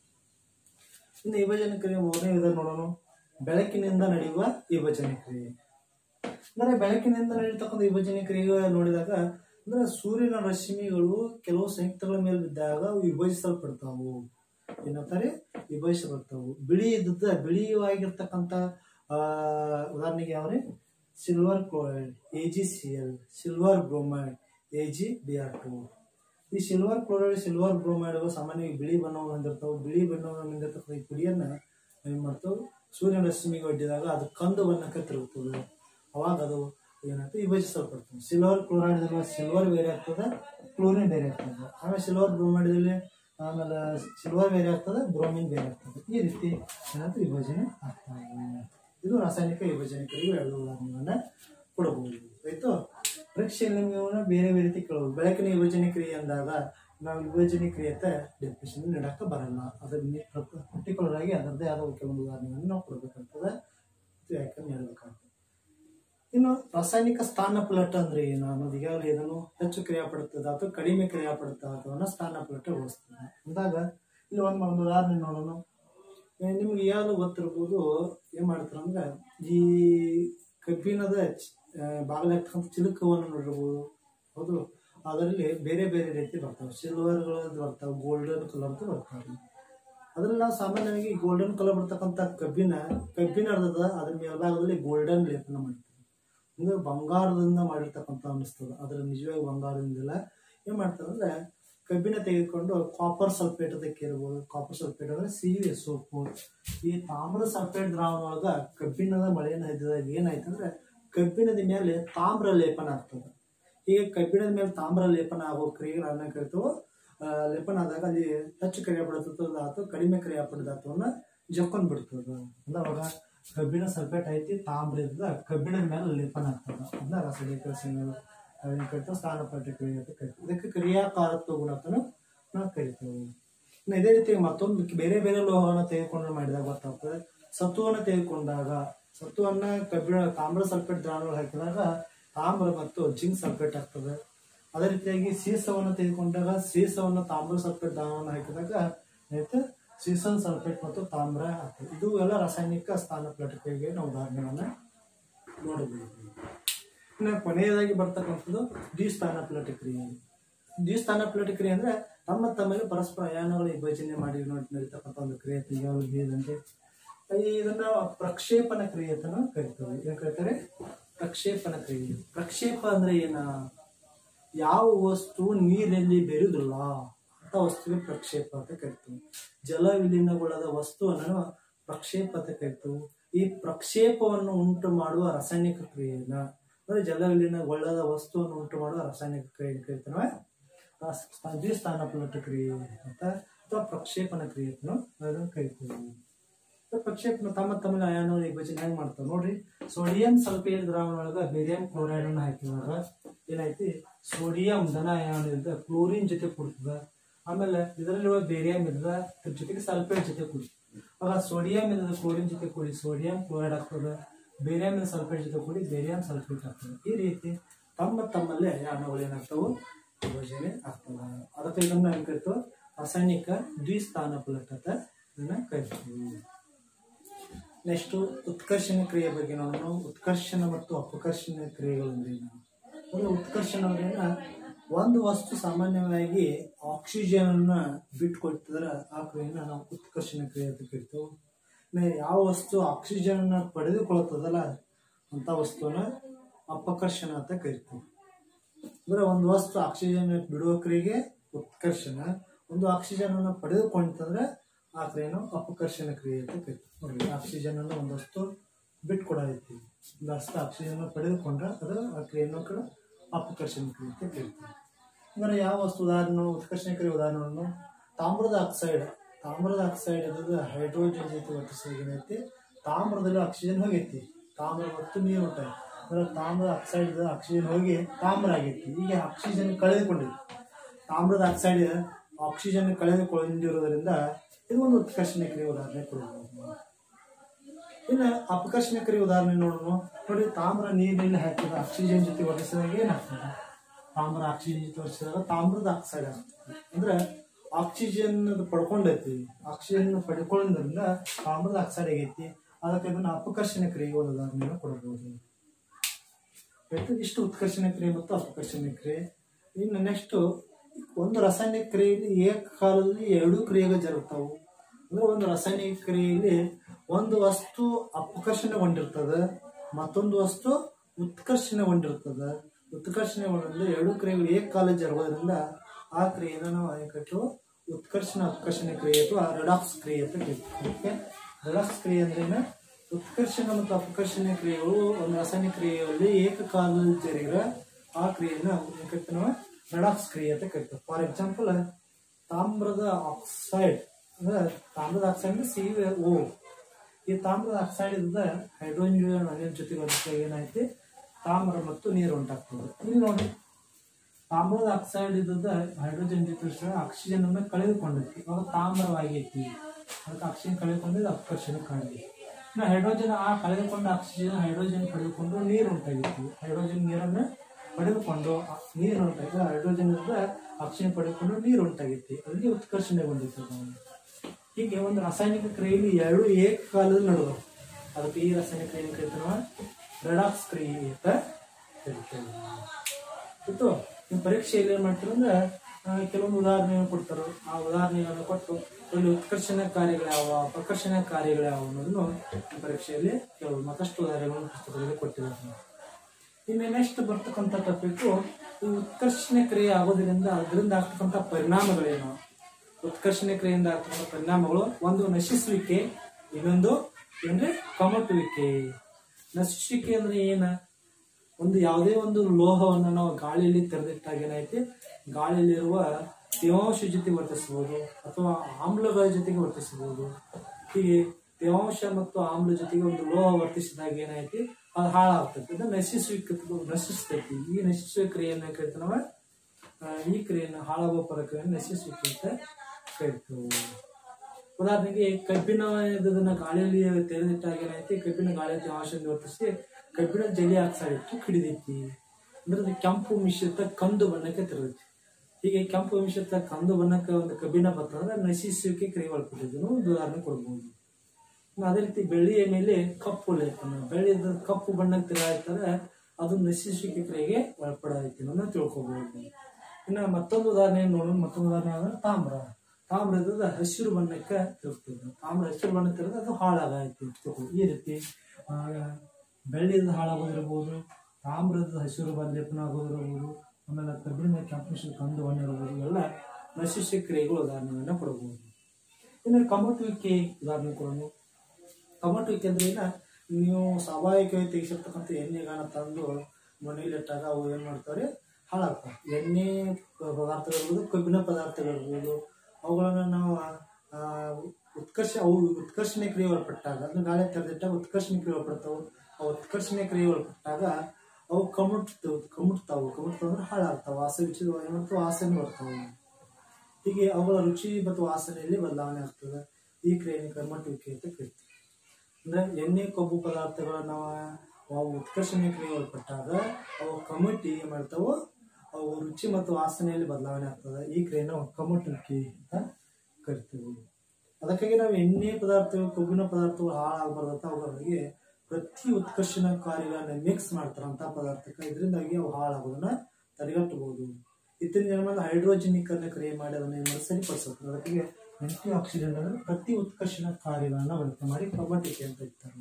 ಇನ್ನು ವಿಭಜನೆ ಕ್ರಿಯೆ ಮೂರನೇ ವಿಧ ನೋಡೋಣ ಬೆಳಕಿನಿಂದ ನಡೆಯುವ ವಿಭಜನೆ ಕ್ರಿಯೆ ಅಂದ್ರೆ ಬೆಳಕಿನಿಂದ ನಡೆಯತಕ್ಕಂಥ ವಿಭಜನೆ ಕ್ರಿಯೆ ನೋಡಿದಾಗ ಅಂದ್ರೆ ಸೂರ್ಯನ ರಶ್ಮಿಗಳು ಕೆಲವು ಸಂಯುಕ್ತಗಳ ಮೇಲೆ ಬಿದ್ದಾಗ ಅವು ವಿಭಜಿಸಲ್ಪಡ್ತಾವು ಏನಂತಾರೆ ವಿಭಜಿಸಲ್ಪಡ್ತಾವು ಬಿಳಿ ಇದ್ದದ ಬಿಳಿಯಾಗಿರ್ತಕ್ಕಂಥ ಆ ಉದಾಹರಣೆಗೆ ಯಾವ್ರಿ silver chloride A G C L silver bromide A G B R two ಈ ಸಿಲ್ವರ್ ಕ್ಲೋರೈಡ್ ಸಿಲ್ವರ್ ಬ್ರೋಮೈಡ್ಗಳು ಸಾಮಾನ್ಯವಾಗಿ ಬಿಳಿ ಬಣ್ಣವನ್ನು ಹೊಂದಿರ್ತಾವೆ ಬಿಳಿ ಬಣ್ಣವನ್ನು ಹೊಂದಿರ್ತಕ್ಕಂಥ ಈ ಪುಡಿಯನ್ನ ಏನ್ ಮಾಡ್ತಾವೆ ಸೂರ್ಯನ ರಶ್ಮಿಗೆ ಒಡ್ಡಿದಾಗ ಅದು ಕಂದು ಬಣ್ಣಕ್ಕೆ ತಿರುಗುತ್ತದೆ ಅವಾಗ ಅದು ಏನಾಗ್ತದೆ ವಿಭಜಿಸಲ್ಪಡ್ತದೆ ಸಿಲ್ವರ್ ಕ್ಲೋರೈಡ್ ಸಿಲ್ವರ್ ಬೇರೆ ಆಗ್ತದೆ ಕ್ಲೋರಿನ್ ಬೇರೆ ಆಗ್ತದೆ ಆಮೇಲೆ ಸಿಲ್ವರ್ ಬ್ರೋಮೈಡ್ದಲ್ಲಿ ಆಮೇಲೆ ಸಿಲ್ವರ್ ಬೇರೆ ಆಗ್ತದೆ ಬ್ರೋಮಿನ್ ಬೇರೆ ಆಗ್ತದೆ ಈ ರೀತಿ ಏನಾಗ್ತದೆ ವಿಭಜನೆ ಆಗ್ತದೆ ಇದು ರಾಸಾಯನಿಕ ವಿಭಜನೆ ಕ್ರಿಯೆ ಎರಡು ಉದಾಹರಣೆಗಳನ್ನ ಕೊಡಬಹುದು ಆಯ್ತು ಪರೀಕ್ಷೆಯಲ್ಲಿ ನಿಮಗೆ ಬೇರೆ ಬೇರೆ ರೀತಿ ಕೇಳಬಹುದು ಬೆಳಕಿನ ವಿಭಜನೆ ಕ್ರಿಯೆ ಅಂದಾಗ ನಾವು ವಿಭಜನೆ ಕ್ರಿಯೆತ ಡೆಫಿನೇಷನ್ ನೀಡಕ್ಕೆ ಬರಲ್ಲ ಅದ್ರ ಪರ್ಟಿಕ್ಯುಲರ್ ಆಗಿ ಅದರದ್ದೇ ಆದ ಕೆಲವೊಂದು ಉದಾಹರಣೆಗಳನ್ನು ನಾವು ಕೊಡಬೇಕಾಗ್ತದೆ ವ್ಯಾಖ್ಯಾನ ನೀಡಬೇಕಾಗ್ತದೆ ಇನ್ನು ರಾಸಾಯನಿಕ ಸ್ಥಾನಪಲ್ಲಟ ಅಂದ್ರೆ ಏನು ಅನ್ನೋದು ಈಗಾಗಲೇ ಇದನ್ನು ಹೆಚ್ಚು ಕ್ರಿಯಾಪಡುತ್ತದೆ ಅಥವಾ ಕಡಿಮೆ ಕ್ರಿಯಾಪಡುತ್ತದೆ ಸ್ಥಾನಪಲ್ಲಟಗೊಳಿಸ್ತದೆ ಅಂದಾಗ ಇಲ್ಲಿ ಒಂದು ಒಂದು ಉದಾಹರಣೆ ನೋಡೋಣ ಏ, ನಿಮ್ಗೆ ಈಗಾಗಲೂ ಗೊತ್ತಿರ್ಬೋದು ಏನ್ ಮಾಡ್ತಾರೆ ಅಂದ್ರೆ ಈ ಕಬ್ಬಿಣದ ಬಾಗಲಾಗ್ತಕ್ಕಂಥ ಚಿಲುಕವನ್ನು ನೋಡಿರ್ಬೋದು ಹೌದು ಅದರಲ್ಲಿ ಬೇರೆ ಬೇರೆ ರೀತಿ ಬರ್ತಾವೆ ಸಿಲ್ವರ್ಗಳದ್ದು ಬರ್ತಾವೆ ಗೋಲ್ಡನ್ ಕಲರ್ದು ಬರ್ತಾವೆ ಅದ್ರಲ್ಲಿ ನಾವು ಸಾಮಾನ್ಯವಾಗಿ ಗೋಲ್ಡನ್ ಕಲರ್ ಬರ್ತಕ್ಕಂಥ ಕಬ್ಬಿನ ಕಬ್ಬಿನ ಅರ್ಧದ ಅದ್ರ ಮೇಲ್ಭಾಗದಲ್ಲಿ ಗೋಲ್ಡನ್ ಲೇಪನ ಮಾಡ್ತೀವಿ ಅಂದ್ರೆ ಬಂಗಾರದಿಂದ ಮಾಡಿರ್ತಕ್ಕಂಥ ಅನಿಸ್ತದೆ ಅದ್ರ ನಿಜವಾಗಿ ಬಂಗಾರದಿಂದಲ್ಲ ಏನ್ ಮಾಡ್ತಾರೆ ಅಂದ್ರೆ ಕಬ್ಬಿನ ತೆಗೆದುಕೊಂಡು ಕಾಪರ್ ಸಲ್ಫೇಟ್ ಅದಕ್ಕೆ ಇರ್ಬೋದು ಕಾಪರ್ ಸಲ್ಫೇಟ್ ಅಂದ್ರೆ ಸಿ ಸೋಪು ಈ ತಾಮ್ರ ಸಲ್ಫೇಟ್ ದ್ರಾವಣದೊಳಗ ಕಬ್ಬಿಣದ ಮಳೆಯನ್ನು ಹರಿದಾಗ ಏನಾಯ್ತು ಅಂದ್ರೆ ಕಬ್ಬಿಣದ ಮೇಲೆ ತಾಮ್ರ ಲೇಪನ ಆಗ್ತದೆ ಈಗ ಕಬ್ಬಿಣದ ಮೇಲೆ ತಾಮ್ರ ಲೇಪನ ಆಗೋ ಕ್ರಿಯೆಗಳನ್ನ ಕರಿತೇವೆ ಆ, ಲೇಪನ ಆದಾಗ ಅಲ್ಲಿ ಹೆಚ್ಚು ಕ್ರಿಯಾಪಡಿತದ ಅಥವಾ ಕಡಿಮೆ ಕ್ರಿಯಾಪಡಿದಾತವನ್ನ ಜಕ್ಕೊಂಡ್ ಬಿಡ್ತದ ಅಂದ್ರೆ ಅವಾಗ ಕಬ್ಬಿಣ ಸಲ್ಫೇಟ್ ಐತಿ ತಾಮ್ರ ಇದ್ದ ಕಬ್ಬಿಣದ ಮೇಲೆ ಲೇಪನ ಆಗ್ತದ ಅದನ್ನ ರಾಸಾಯನಿಕ ರಸಾಯನ ಕರಿತೇವೆ ಸ್ಥಾನಪಟ್ಟ ಕ್ರಿಯೆ ಅಂತ ಕರಿತೀವಿ ಇದಕ್ಕೆ ಕ್ರಿಯಾಕಾರತ್ವ ಗುಣ ಅಂತ ನಾವು ಕರಿತೇವೆ ಇನ್ನು ಇದೇ ರೀತಿ ಮತ್ತೊಂದು ಬೇರೆ ಬೇರೆ ಲೋಹವನ್ನು ತೆಗೆದುಕೊಂಡು ಮಾಡಿದಾಗ ಗೊತ್ತಾಗ್ತದೆ ಸತ್ವವನ್ನು ತೆಗೆದುಕೊಂಡಾಗ ಸತ್ವವನ್ನ ಕಬ್ಬಿಣ ತಾಮ್ರ ಸಲ್ಫೇಟ್ ದ್ರಾವಣ ಹಾಕಿದಾಗ ತಾಮ್ರ ಮತ್ತು ಜಿಂಕ್ ಸಲ್ಫೇಟ್ ಆಗ್ತದೆ ಅದೇ ರೀತಿಯಾಗಿ ಸೀಸವನ್ನು ತೆಗೆದುಕೊಂಡಾಗ ಸೀಸವನ್ನು ತಾಮ್ರ ಸಲ್ಫೇಟ್ ದ್ರಾವಣ ಹಾಕಿದಾಗ ಏನಾಯ್ತು ಸೀಸನ್ ಸಲ್ಫೇಟ್ ಮತ್ತು ತಾಮ್ರ ಆಗ್ತದೆ ಇದು ಎಲ್ಲ ರಾಸಾಯನಿಕ ಸ್ಥಾನ ಪ್ಲಾಟಿಕೆಗೆ ನಾವು ಉದಾಹರಣೆಗಳನ್ನ ನೋಡಬಹುದು ಇನ್ನು ಕೊನೆಯದಾಗಿ ಬರ್ತಕ್ಕಂಥದ್ದು ದ್ವಿಸ್ಥಾನ ಪ್ಲಾಟಿಕ್ರಿಯೆ ದ್ವಿಸ್ಥಾನ ಪ್ಲಾಟಿಕ್ರಿಯೆ ಅಂದ್ರೆ ತಮ್ಮ ತಮ್ಮಲ್ಲಿ ಪರಸ್ಪರ ಅಯಾನಗಳ ವಿಭಜನೆ ಮಾಡಿ ನೋಡಿ ನಡೀತಕ್ಕಂಥ ಒಂದು ಕ್ರಿಯೆ ಅಂತ ಈಗಾಗಲೇ ಹೇಳಿದಂತೆ ಈ ಇದನ್ನ ಪ್ರಕ್ಷೇಪಣ ಕ್ರಿಯೆ ಅಂತ ನಾವು ಕರಿತೇವೆ ಏನ್ ಕರೀತಾರೆ ಪ್ರಕ್ಷೇಪಣ ಕ್ರಿಯೆ ಪ್ರಕ್ಷೇಪ ಅಂದ್ರೆ ಏನ ಯಾವ ವಸ್ತು ನೀರಲ್ಲಿ ಬೆರೆಯುವುದಿಲ್ಲ ಅಂತ ವಸ್ತುವಿಗೆ ಪ್ರಕ್ಷೇಪ ಅಂತ ಕರಿತೀವಿ ಜಲ ವಿಲೀನಗೊಳ್ಳದ ವಸ್ತುವನ್ನು ಪ್ರಕ್ಷೇಪ ಅಂತ ಕರಿತೀವಿ ಈ ಪ್ರಕ್ಷೇಪವನ್ನು ಉಂಟು ಮಾಡುವ ರಾಸಾಯನಿಕ ಕ್ರಿಯೆಯನ್ನ ಅಂದ್ರೆ ಜಲ ವಿಲೀನಗೊಳ್ಳದ ವಸ್ತುವನ್ನು ಉಂಟು ಮಾಡುವ ರಾಸಾಯನಿಕ ಕ್ರಿಯೆ ಕರಿತೀವಿ ದ್ವಿಸ್ಥಾನ ಪ್ಲಟ ಕ್ರಿಯೆ ಅಂತ ಅಥವಾ ಪ್ರಕ್ಷೇಪಣ ಕ್ರಿಯೆ ಅಂತ ನಾವು ಅದನ್ನ ಕರಿತೀವಿ ಈ ಪ್ರಕ್ಷೇಪಣ ತಮ್ಮ ತಮ್ಮ ಅಯಾನ ವಿಭಜನೆ ಹೆಂಗ್ ಮಾಡ್ತಾವ ನೋಡ್ರಿ ಸೋಡಿಯಂ ಸಲ್ಫೇಟ್ ದ್ರಾವಣ ಒಳಗ ಬೇರಿಯಂ ಕ್ಲೋರೈಡ್ ಅನ್ನ ಹಾಕಿದಾಗ ಏನೈತಿ ಸೋಡಿಯಂ ಧನ ಅಯಾನ ಇದ್ದ ಕ್ಲೋರಿನ್ ಜೊತೆ ಕೂಡ್ತದ ಆಮೇಲೆ ಇದರಲ್ಲಿರುವ ಬೇರಿಯಂ ಇದ್ದ ಇದ್ರ ಜೊತೆಗೆ ಸಲ್ಫೇಟ್ ಜೊತೆ ಕೂಡಿ ಆಗ ಸೋಡಿಯಂ ಇದ್ದ ಕ್ಲೋರಿನ್ ಜೊತೆ ಕೂಡಿ ಸೋಡಿಯಂ ಕ್ಲೋರೈಡ್ ಆಗ್ತದೆ ಬೇರಿಯಂ ಇದ್ದ ಸಲ್ಫೇಟ್ ಜೊತೆ ಕೂಡಿ ಬೇರಿಯಂ ಸಲ್ಫೇಟ್ ಆಗ್ತದೆ ಈ ರೀತಿ ತಮ್ಮ ತಮ್ಮಲ್ಲೇ ಅಯಾನಗಳು ಏನಾಗ್ತಾವು ವಿಭಜನೆ ಆಗ್ತದ ಅದಕ್ಕೆ ಇದನ್ನ ಏನ್ ಕರಿತೀವಿ ರಾಸಾಯನಿಕ ದ್ವಿಸ್ಥಾನ ಪ್ಲಟತ ಇದನ್ನ ಕರಿತೀವಿ ನೆಕ್ಸ್ಟ್ ಉತ್ಕರ್ಷಣ ಕ್ರಿಯೆ ಬಗ್ಗೆ ನೋಡೋಣ ಉತ್ಕರ್ಷಣ ಮತ್ತು ಅಪಕರ್ಷಣ ಕ್ರಿಯೆಗಳು ಅಂದ್ರೆ ಏನು ಅಂದ್ರೆ ಉತ್ಕರ್ಷಣ ಅಂದ್ರೆ ಏನ? ಒಂದು ವಸ್ತು ಸಾಮಾನ್ಯವಾಗಿ ಆಕ್ಸಿಜನ್ ಅನ್ನ ಬಿಟ್ಕೊಡ್ತಿದ್ರೆ ಆ ಕ್ರಿಯೆನ ನಾವು ಉತ್ಕರ್ಷಣ ಕ್ರಿಯೆ ಅಂತ ಕರಿತೇವೆ ಇನ್ನು ಯಾವ ವಸ್ತು ಆಕ್ಸಿಜನ್ ಅನ್ನ ಪಡೆದುಕೊಳ್ತದಲ್ಲ ಅಂತ ವಸ್ತುವನ್ನ ಅಪಕರ್ಷಣ ಅಂತ ಕರಿತೀವಿ ಅಂದ್ರೆ ಒಂದು ವಸ್ತು ಆಕ್ಸಿಜನ್ ಬಿಡುವ ಕ್ರಿಯೆಗೆ ಉತ್ಕರ್ಷಣ ಒಂದು ಆಕ್ಸಿಜನ್ ಅನ್ನು ಪಡೆದುಕೊಂತಂದ್ರೆ ಆ ಕ್ರಿಯೆಯನ್ನು ಅಪಕರ್ಷಣ ಕ್ರಿಯೆ ಅಂತ ಕರಿತೀವಿ ನೋಡ್ರಿ ಆಕ್ಸಿಜನ್ ಅನ್ನು ಒಂದಷ್ಟು ಬಿಟ್ಟು ಕೊಡೈತಿ ಒಂದಷ್ಟು ಆಕ್ಸಿಜನ್ ಪಡೆದುಕೊಂಡ್ರೆ ಅದು ಆ ಕ್ರಿಯೆಯನ್ನು ಕೂಡ ಅಪಕರ್ಷಣ ಕ್ರಿಯೆ ಅಂತ ಕರಿತೀವಿ ಅಂದರೆ ಯಾವ ವಸ್ತು ಉದಾಹರಣೆ ಉತ್ಕರ್ಷಣ ಕ್ರಿಯೆ ಉದಾಹರಣೆಯನ್ನು ತಾಮ್ರದ ಆಕ್ಸೈಡ್ ತಾಮ್ರದ ಆಕ್ಸೈಡ್ ಅದು ಹೈಡ್ರೋಜನ್ ಜೊತೆ ವರ್ತಿಸಿದಾಗ ಏನೈತಿ ತಾಮ್ರದಲ್ಲಿ ಆಕ್ಸಿಜನ್ ಹೋಗೈತಿ ತಾಮ್ರ ಮತ್ತು ನೀರು ಉಂಟಾಗಿ ಅಂದ್ರೆ ತಾಮ್ರದ ಆಕ್ಸೈಡ್ ಆಕ್ಸಿಜನ್ ಹೋಗಿ ತಾಮ್ರ ಆಗೈತಿ ಈಗ ಆಕ್ಸಿಜನ್ ಕಳೆದುಕೊಂಡಿದೆ ತಾಮ್ರದ ಆಕ್ಸೈಡ್ ಆಕ್ಸಿಜನ್ ಕಳೆದುಕೊಂಡಿರೋದ್ರಿಂದ ಇದು ಒಂದು ಉತ್ಕರ್ಷಣ ಕ್ರಿಯೆ ಉದಾಹರಣೆ ಕೊಡಬಹುದು ಇನ್ನು ಅಪಕರ್ಷಣ ಕ್ರಿಯೆ ಉದಾಹರಣೆ ನೋಡೋಣ ನೋಡಿ ತಾಮ್ರ ನೀರಿನಲ್ಲಿ ಹಾಕಿದ ಆಕ್ಸಿಜನ್ ಜೊತೆ ವರ್ತಿಸಿದಾಗ ಏನಾಗ್ತದೆ ತಾಮ್ರ ಆಕ್ಸಿಜನ್ ಜೊತೆ ವರ್ತಿಸಿದಾಗ ತಾಮ್ರದ ಆಕ್ಸೈಡ್ ಆಗ್ತದೆ ಅಂದ್ರೆ ಆಕ್ಸಿಜನ್ ಪಡ್ಕೊಂಡೈತಿ ಆಕ್ಸಿಜನ್ ಪಡ್ಕೊಳ್ಳೋದ್ರಿಂದ ತಾಮ್ರದ ಆಕ್ಸೈಡ್ ಆಗೈತಿ ಅದಕ್ಕೆ ಇದನ್ನ ಅಪಕರ್ಷಣ ಕ್ರಿಯೆ ಒಂದು ಉದಾಹರಣೆಯನ್ನು ಕೊಡಬಹುದು ಆಯ್ತು ಇಷ್ಟು ಉತ್ಕರ್ಷಣ ಕ್ರಿಯೆ ಮತ್ತು ಅಪಕರ್ಷಣ ಕ್ರಿಯೆ ಇನ್ನು ನೆಕ್ಸ್ಟ್ ಒಂದು ರಾಸಾಯನಿಕ ಕ್ರಿಯೆಯಲ್ಲಿ ಏಕಕಾಲದಲ್ಲಿ ಎರಡು ಕ್ರಿಯೆಗಳು ಜರುಗ್ತಾವು ಅಂದ್ರೆ ಒಂದು ರಾಸಾಯನಿಕ ಕ್ರಿಯೆಯಲ್ಲಿ ಒಂದು ವಸ್ತು ಅಪಕರ್ಷಣೆಗೊಂಡಿರ್ತದೆ ಮತ್ತೊಂದು ವಸ್ತು ಉತ್ಕರ್ಷಣೆಗೊಂಡಿರ್ತದೆ ಉತ್ಕರ್ಷಣೆಗೊಂಡ್ರೆ ಎರಡು ಕ್ರಿಯೆಗಳು ಏಕಕಾಲ ಜರುಗೋದ್ರಿಂದ ಆ ಕ್ರಿಯೆನ ನಾವು ಏನಕ್ಕೆ ಉತ್ಕರ್ಷಣ ಅಪಕರ್ಷಣ ಕ್ರಿಯೆ ಅಥವಾ ರೆಡಾಕ್ಸ್ ಕ್ರಿಯೆ ಅಂತ ಕರಿತೀವಿ ರೆಡಾಕ್ಸ್ ಕ್ರಿಯೆ ಅಂದ್ರೆ ಏನು? ಉತ್ಕರ್ಷಣ ಮತ್ತು ಅಪಕರ್ಷಣ ಕ್ರಿಯೆಗಳು ಒಂದು ರಾಸಾಯನಿಕ ಕ್ರಿಯೆಯಲ್ಲಿ ಏಕಕಾಲದಲ್ಲಿ ಜರುಗಿರ ಆ ಕ್ರಿಯೆನ ಏನಕ್ಕೆ ನಾವು ರೆಡಾಕ್ಸ್ ಕ್ರಿಯೆ ಅಂತ ಕರಿತೀವಿ ಫಾರ್ ಎಕ್ಸಾಂಪಲ್ ತಾಮ್ರದ ಆಕ್ಸೈಡ್ ಅಂದ್ರೆ ತಾಮ್ರದ ಆಕ್ಸೈಡ್ ಸಿ ಓ ಈ ತಾಮ್ರದ ಆಕ್ಸೈಡ್ ಇಂದ ಹೈಡ್ರೋಜನ್ ಅನಿಲ್ ಜೊತೆ ವರ್ತಿಸಿದಾಗ ಏನೈತಿ ತಾಮ್ರ ಮತ್ತು ನೀರು ಉಂಟಾಗ್ತದೆ ಇಲ್ಲಿ ನೋಡಿ ತಾಮ್ರದ ಆಕ್ಸೈಡ್ ಇದ್ದದ ಹೈಡ್ರೋಜನ್ ಜೊತೆ ವರ್ತಿಸಿದಾಗ ಆಕ್ಸಿಜನ್ ಅನ್ನ ಕಳೆದುಕೊಂಡೈತಿ ಅವಾಗ ತಾಮ್ರವಾಗೈತಿ ಅದಕ್ಕೆ ಆಕ್ಸಿಜನ್ ಕಳೆದುಕೊಂಡಿದ್ದು ಅಪಕರ್ಷಣ ಕಾರಣಿ ಇನ್ನು ಹೈಡ್ರೋಜನ್ ಆ ಕಳೆದುಕೊಂಡ ಆಕ್ಸಿಜನ್ ಹೈಡ್ರೋಜನ್ ಪಡೆದುಕೊಂಡು ನೀರು ಉಂಟಾಗಿತ್ತು ಹೈಡ್ರೋಜನ್ ನೀರನ್ನು ಪಡೆದುಕೊಂಡು ಆ ನೀರು ಉಂಟಾಗಿ ಹೈಡ್ರೋಜನ್ ಇಂದ ಆಕ್ಸಿಜನ್ ಪಡೆದುಕೊಂಡು ನೀರು ಉಂಟಾಗಿತ್ತು ಅಲ್ಲಿ ಉತ್ಕರ್ಷಣೆಗೊಂಡಿತ್ತು ನಾವು ಹೀಗೆ ಒಂದು ರಾಸಾಯನಿಕ ಕ್ರಿಯೆಯಲ್ಲಿ ಎರಡು ಏಕಕಾಲದಲ್ಲಿ ನಡೆದವು ಅದಕ್ಕೆ ಈ ರಾಸಾಯನಿಕ ಕ್ರಿಯೆ ಕರಿತೀವಿ ನಾವು ರೆಡಾಕ್ಸ್ ಕ್ರಿಯೆ ಅಂತ ಕರಿತೇವೆ ಗೊತ್ತು ನೀವು ಪರೀಕ್ಷೆಯಲ್ಲಿ ಏನ್ ಮಾಡ್ತೀರಂದ್ರೆ ಆ, ಕೆಲವೊಂದು ಉದಾಹರಣೆಯನ್ನು ಕೊಡ್ತಾರೆ ಆ ಉದಾಹರಣೆಗಳನ್ನು ಕೊಟ್ಟು ಇಲ್ಲಿ ಉತ್ಕರ್ಷಣ ಕಾರ್ಯಗಳು ಯಾವ ಪ್ರಕರ್ಷಣ ಕಾರ್ಯಗಳು ಯಾವ ಅನ್ನೋದನ್ನು ಈ ಪರೀಕ್ಷೆಯಲ್ಲಿ ಕೆಲವು ಮತ್ತಷ್ಟು ಉದಾಹರಣೆಗಳನ್ನು ಪುಸ್ತಕದಲ್ಲಿ ಕೊಟ್ಟಿದ್ದಾರೆ ಇನ್ನು ನೆಕ್ಸ್ಟ್ ಬರ್ತಕ್ಕಂಥ ಟಾಪಿಕ್ ಈ ಉತ್ಕರ್ಷಣ ಕ್ರಿಯೆ ಆಗೋದ್ರಿಂದ ಅದರಿಂದ ಆಗ್ತಕ್ಕಂಥ ಪರಿಣಾಮಗಳೇನು ಉತ್ಕರ್ಷಣ ಕ್ರಿಯೆಯಿಂದ ಆಗ್ತಕ್ಕಂಥ ಪರಿಣಾಮಗಳು ಒಂದು ನಶಿಸುವಿಕೆ ಇನ್ನೊಂದು ಏನ್ರಿ ಕಮಟುವಿಕೆ ನಶಿಸುವಿಕೆ ಅಂದ್ರೆ ಏನ ಒಂದು ಯಾವುದೇ ಒಂದು ಲೋಹವನ್ನು ನಾವು ಗಾಳಿಯಲ್ಲಿ ತೆರೆದಿಟ್ಟಾಗ ಏನೈತಿ ಗಾಳಿಯಲ್ಲಿರುವ ತೇವಾಂಶ ಜೊತೆ ವರ್ತಿಸಬಹುದು ಅಥವಾ ಆಮ್ಲಗಳ ಜೊತೆಗೆ ವರ್ತಿಸಬಹುದು ಹೀಗೆ ತೇವಾಂಶ ಮತ್ತು ಆಮ್ಲ ಜೊತೆಗೆ ಒಂದು ಲೋಹ ವರ್ತಿಸಿದಾಗ ಏನೈತಿ ಅದು ಹಾಳಾಗ್ತೈತಿ ಅದು ನಶಿಸುವಿಕೆ ನಶಿಸ್ತೈತಿ ಈ ನಶಿಸುವ ಕ್ರಿಯೆಯನ್ನ ಕರಿತೀವಿ ನಾವು ಆ, ಈ ಕ್ರಿಯೆಯನ್ನು ಹಾಳಾಗುವ ಪ್ರಕ್ರಿಯೆಯನ್ನು ನಶಿಸುವಿಕೆ ಅಂತ ಕರಿತೀವಿ ಉದಾಹರಣೆಗೆ ಕಬ್ಬಿನ ಇದನ್ನ ಗಾಳಿಯಲ್ಲಿ ತೆರೆದಿಟ್ಟಾಗ ಏನೈತಿ ಕಬ್ಬಿನ ಗಾಳಿ ತೇವಾಂಶದಿಂದ ವರ್ತಿಸಿ ಕಬ್ಬಿಣ ಜಲಿ ಆಕ್ಸೈಡ್ ಇಟ್ಟು ಹಿಡಿದೈತಿ ಅಂದ್ರೆ ಅದು ಕೆಂಪು ಮಿಶ್ರಿತ ಕಂದು ಬಣ್ಣಕ್ಕೆ ತೆರೆದೈತಿ ಹೀಗೆ ಕೆಂಪು ಮಿಶ್ರಿತ ಕಂದು ಬಣ್ಣಕ್ಕೆ ಒಂದು ಕಬ್ಬಿಣ ಬರ್ತಂದ್ರೆ ನಶಿಸುವಿಕೆ ಕ್ರಿಯೆ ಒಳಪಟ್ಟಿದ್ದನ್ನು ಒಂದು ಉದಾಹರಣೆ ಕೊಡ್ಬೋದು ಇನ್ನು ಅದೇ ರೀತಿ ಬೆಳ್ಳಿಯ ಮೇಲೆ ಕಪ್ಪು ಲೇಪನ ಬೆಳ್ಳಿದ ಕಪ್ಪು ಬಣ್ಣಕ್ಕೆ ತಿರುಗಾಯ್ತಾರೆ ಅದು ನಶಿಸುವಿಕೆ ಕ್ರಿಯೆಗೆ ಒಳಪಡೈತಿ ಅನ್ನೋದನ್ನ ತಿಳ್ಕೊಬಹುದು ಇನ್ನು ಮತ್ತೊಂದು ಉದಾಹರಣೆ ನೋಡೋಣ ಮತ್ತೊಂದು ಉದಾಹರಣೆ ಅಂದ್ರೆ ತಾಮ್ರ ತಾಮ್ರ ಇದ್ದದ್ದು ಹಸಿರು ಬಣ್ಣಕ್ಕೆ ತಿರುಗ್ತದೆ ತಾಮ್ರ ಹಸಿರು ಬಣ್ಣ ತಿರುಗಿ ಅದು ಹಾಳಾಗೈತಿ ಅಂತ ತಿಳ್ಕೊಬೋದು. ಈ ರೀತಿ ಆ, ಬೆಳ್ಳಿದ ಹಾಳಾಗೋದಿರ್ಬೋದು ತಾಮ್ರದ ಹಸಿರು ಬಣ್ಣ ಲೇಪನ ಆಗೋದಿರ್ಬೋದು ಆಮೇಲೆ ಕಬ್ಬಿಣ ಕೆಂಪು ಮಿಶ್ರಿತ ಕಂದು ಬಣ್ಣ ಇರ್ಬೋದು ಇವೆಲ್ಲ ನಶಿಸುವ ಕ್ರಿಯೆಗಳು ಉದಾಹರಣೆಗಳನ್ನ ಕೊಡಬಹುದು ಇನ್ನು ಕಮಟುವಿಕೆ ಉದಾಹರಣೆ ಕೊಡೋಣ ಕಮಟುವಿಕೆ ಅಂದ್ರೆ ಏನ ನೀವು ಸ್ವಾಭಾವಿಕವಾಗಿ ತೆಗೆಸಿರ್ತಕ್ಕಂಥ ಎಣ್ಣೆಗಳನ್ನ ತಂದು ಮನೆಯಲ್ಲಿ ಇಟ್ಟಾಗ ಅವು ಏನ್ ಮಾಡ್ತಾರೆ ಹಾಳಾಗ್ತವೆ ಎಣ್ಣೆ ಪದಾರ್ಥಗಳಿರ್ಬೋದು ಕಬ್ಬಿಣ ಪದಾರ್ಥಗಳಿರ್ಬೋದು ಅವುಗಳನ್ನ ನಾವು ಆ, ಉತ್ಕರ್ಷ ಅವು ಉತ್ಕರ್ಷಣೆ ಕ್ರಿಯೆ ಒಳಪಟ್ಟಾಗ ಅದನ್ನ ಗಾಳಿ ತೆರೆದಿಟ್ಟಾಗ ಉತ್ಕರ್ಷಣೆ ಕ್ರಿಯೆ ಒಳಪಡ್ತಾವು ಆ ಉತ್ಕರ್ಷಣೆ ಕ್ರಿಯೆ ಒಳಪಟ್ಟಾಗ ಅವು ಕಮುಟ್ತಾವು ಕಮುಟ್ತಾವು ಕಮುಟ್ತಾವ ಅಂದ್ರೆ ಹಾಳಾಗ್ತಾವ ವಾಸ ರುಚಿ ಏನಾಗ್ತಾವ ವಾಸನೆ ಬರ್ತಾವೆ ಹೀಗೆ ಅವುಗಳ ರುಚಿ ಮತ್ತು ವಾಸನೆಯಲ್ಲಿ ಬದಲಾವಣೆ ಆಗ್ತದೆ ಈ ಕ್ರಿಯೆಯನ್ನು ಕರ್ಮಟುವಿಕೆ ಅಂತ ಕರಿತೀವಿ ಅಂದ್ರೆ ಎಣ್ಣೆ ಕೊಬ್ಬು ಪದಾರ್ಥಗಳನ್ನ ನಾವು ಅವು ಉತ್ಕರ್ಷಣೆ ಕ್ರಿಯೆ ಒಳಪಟ್ಟಾಗ ಅವು ಕಮಟಿ ಏನ್ ಮಾಡ್ತಾವು ಅವು ರುಚಿ ಮತ್ತು ವಾಸನೆಯಲ್ಲಿ ಬದಲಾವಣೆ ಆಗ್ತದೆ ಈ ಕ್ರಿಯೆನ ಕಮಟುವಿಕೆ ಅಂತ ಕರಿತೀವಿ ಅದಕ್ಕಾಗಿ ನಾವು ಎಣ್ಣೆ ಪದಾರ್ಥಗಳು ಕೊಬ್ಬಿನ ಪದಾರ್ಥಗಳು ಹಾಳಾಗಬಾರ್ದಂತ ಅವುಗಳಿಗೆ ಪ್ರತಿ ಉತ್ಕರ್ಷಣ ಕಾರ್ಯಗಳನ್ನ ಮಿಕ್ಸ್ ಮಾಡ್ತಾರಂತ ಪದಾರ್ಥಕ್ಕೆ ಇದರಿಂದಾಗಿ ಅವು ಹಾಳಾಗೋದನ್ನ ತಡೆಗಟ್ಟಬಹುದು ಇತ್ತಿನ ಜನ ಹೈಡ್ರೋಜನೀಕರಣ ಕ್ರಿಯೆ ಮಾಡಿ ಅದನ್ನ ಏನ್ ಮಾಡಿ ಸರಿಪಡಿಸುತ್ತೆ ಅದಕ್ಕೆ ಆಂಟಿ ಆಕ್ಸಿಡೆಂಟ್ ಅಂದ್ರೆ ಪ್ರತಿ ಉತ್ಕರ್ಷಣ ಕಾರ್ಯಗಳನ್ನ ಬಳಕೆ ಮಾಡಿ ಕಬಡ್ಡಿಕೆ ಅಂತ ಇರ್ತಾರೆ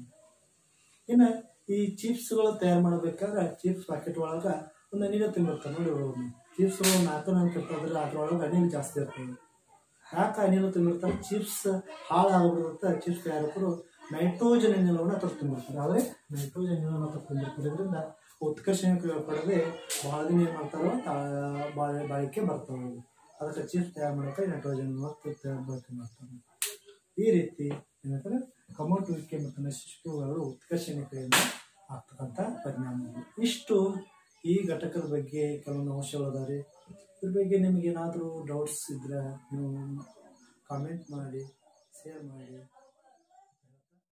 ಇನ್ನು ಈ ಚಿಪ್ಸ್ಗಳು ತಯಾರು ಮಾಡಬೇಕಾದ್ರೆ ಚಿಪ್ಸ್ ಪ್ಯಾಕೆಟ್ ಒಳಗ ಒಂದು ಅನಿಲ ತುಂಬಿರ್ತಾರೆ ನೋಡಿ ಒಳಗೆ ಚಿಪ್ಸ್ಗಳು ನಾಲ್ಕು ನಾಲ್ಕು ಇರ್ತದ್ರೆ ಅದ್ರೊಳಗೆ ಅನಿಲ ಜಾಸ್ತಿ ಇರ್ತದೆ ಯಾಕೆ ಅನಿಲ ತುಂಬಿರ್ತಾರೆ ಚಿಪ್ಸ್ ಹಾಳಾಗ್ಬಿಡುತ್ತೆ ಚಿಪ್ಸ್ ತಯಾರಕರು ನೈಟ್ರೋಜನ್ ಅನಿಲವನ್ನು ಹತ್ರ ತುಂಬಿರ್ತಾರೆ ಆದರೆ ನೈಟ್ರೋಜನ್ ಅನಿಲವನ್ನು ಹತ್ರ ತುಂಬಿರ್ತಿರೋದ್ರಿಂದ ಉತ್ಕರ್ಷಣೆ ಕ್ರಿಯೆ ಪಡೆದೇ ಬಹಳ ದಿನ ಏನು ಮಾಡ್ತಾರೋ ತಾ- ಬಾಳೆ ಬಾಳಿಕೆ ಬರ್ತಾವೆ ಅದಕ್ಕೆ ಚಿಪ್ಸ್ ತಯಾರು ಮಾಡೋಕೆ ನೈಟ್ರೋಜನ್ ಮತ್ತು ತಯಾರು ಬಳಕೆ ಮಾಡ್ತಾರೆ ಈ ರೀತಿ ಏನಂತಾರೆ ಕಮೋಟುವಿಕೆ ಮತ್ತು ನಶಿಸುವಿಕೆಗಳು ಉತ್ಕರ್ಷಣೆ ಕ್ರಿಯೆಯಿಂದ ಆಗ್ತಕ್ಕಂಥ ಪರಿಣಾಮಗಳು ಇಷ್ಟು ಈ ಘಟಕದ ಬಗ್ಗೆ ಕೆಲವೊಂದು ಅಂಶಗಳು ಅದಾವೆ ಇದ್ರ ಬಗ್ಗೆ ನಿಮಗೆ ಏನಾದರೂ ಡೌಟ್ಸ್ ಇದ್ರೆ ನೀವು ಕಾಮೆಂಟ್ ಮಾಡಿ ಶೇರ್ ಮಾಡಿ